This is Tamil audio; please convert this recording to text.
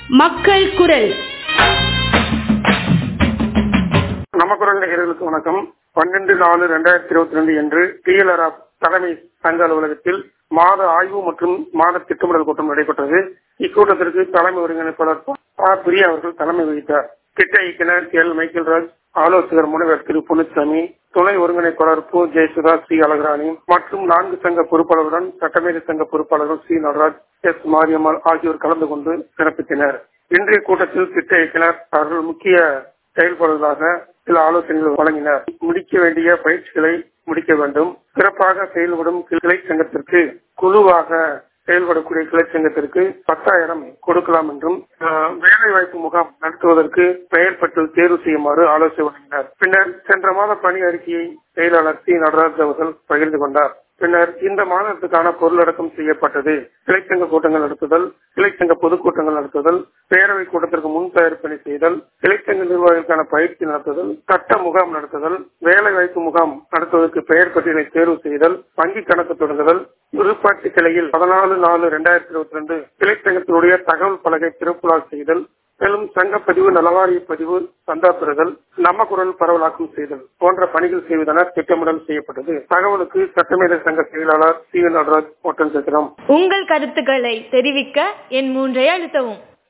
மக்கள் குரல் நமக்குரல் நேயர்களுக்கு வணக்கம் பன்னெண்டு நாலு ரெண்டாயிரத்தி இருபத்தி ரெண்டு என்று டிஎல்ஆர் தலைமை சங்க அலுவலகத்தில் மாத ஆய்வு மற்றும் மாத திட்டமிடல் கூட்டம் நடைபெற்றது இக்கூட்டத்திற்கு தலைமை ஒருங்கிணைப்பாளர் ஆ. பிரியா அவர்கள் தலைமை வகித்தார் திட்ட இயக்குனர் எல் மைக்கேல் ராஜ் ஆலோசகர் முனைவர் திரு பொன்னுச்சாமி துணை ஒருங்கிணைப்பாளர் பூ ஜெயசுதா ஸ்ரீ அழகராணி மற்றும் நான்கு சங்க பொறுப்பாளருடன் சட்டமேதை சங்க பொறுப்பாளர்கள் சி நடராஜ் எஸ் மாரியம்மாள் ஆகியோர் கலந்து கொண்டு சிறப்பித்தனர் இன்றைய கூட்டத்தில் திட்ட இயக்குனர் அவர்கள் முக்கிய செயல்பாடுகளாக சில ஆலோசனைகள் வழங்கினர் முடிக்க வேண்டிய பயிற்சிகளை முடிக்க வேண்டும் சிறப்பாக செயல்படும் கிளை சங்கத்திற்கு குழுவாக செயல்படக்கூடிய கிளை சங்கத்திற்கு பத்தாயிரம் கொடுக்கலாம் என்றும் வேலை வாய்ப்பு முகாம் நடத்துவதற்கு பெயர் பட்டியல் தேர்வு செய்யுமாறு ஆலோசனை வழங்கினார் பின்னர் சென்ற மாத பணி அறிக்கையை செயலாளர் சி நடராஜ் அவர்கள் பகிர்ந்து கொண்டார் பின்னர் இந்த மாதத்துக்கான பொருளடக்கம் செய்யப்பட்டது கிளைச்சங்க கூட்டங்கள் நடத்துதல் கிளைச்சங்க பொதுக்கூட்டங்கள் நடத்துதல் பேரவை கூட்டத்திற்கு முன் தயாரிப்பணி செய்தல் கிளைச்சங்க நிர்வாகிகளுக்கான பயிற்சி நடத்துதல் சட்ட முகாம் நடத்துதல் வேலை வாய்ப்பு முகாம் நடத்துவதற்கு பெயர் பட்டியலை தேர்வு செய்தல் வங்கி கணக்கு தொடங்குதல் விருப்பாட்சி கிளையில் பதினாலு நாலு இரண்டாயிரத்தி இருபத்தி ரெண்டு கிளைச்சங்கத்தினுடைய தகவல் பலகை திருப்புலா செய்தல் மேலும் சங்கப்பதிவு நலவாரிய பதிவு சந்தா பெறுதல் நம்ம குரல் பரவலாக்கம் செய்தல் போன்ற பணிகள் செய்வதென திட்டமிடல் செய்யப்பட்டது தகவலுக்கு சட்டமேத சங்க செயலாளர் சி நடராஜ் ஒட்டன் சேத்திரம் உங்கள் கருத்துக்களை தெரிவிக்க என் மூன்றை அழுத்தவும்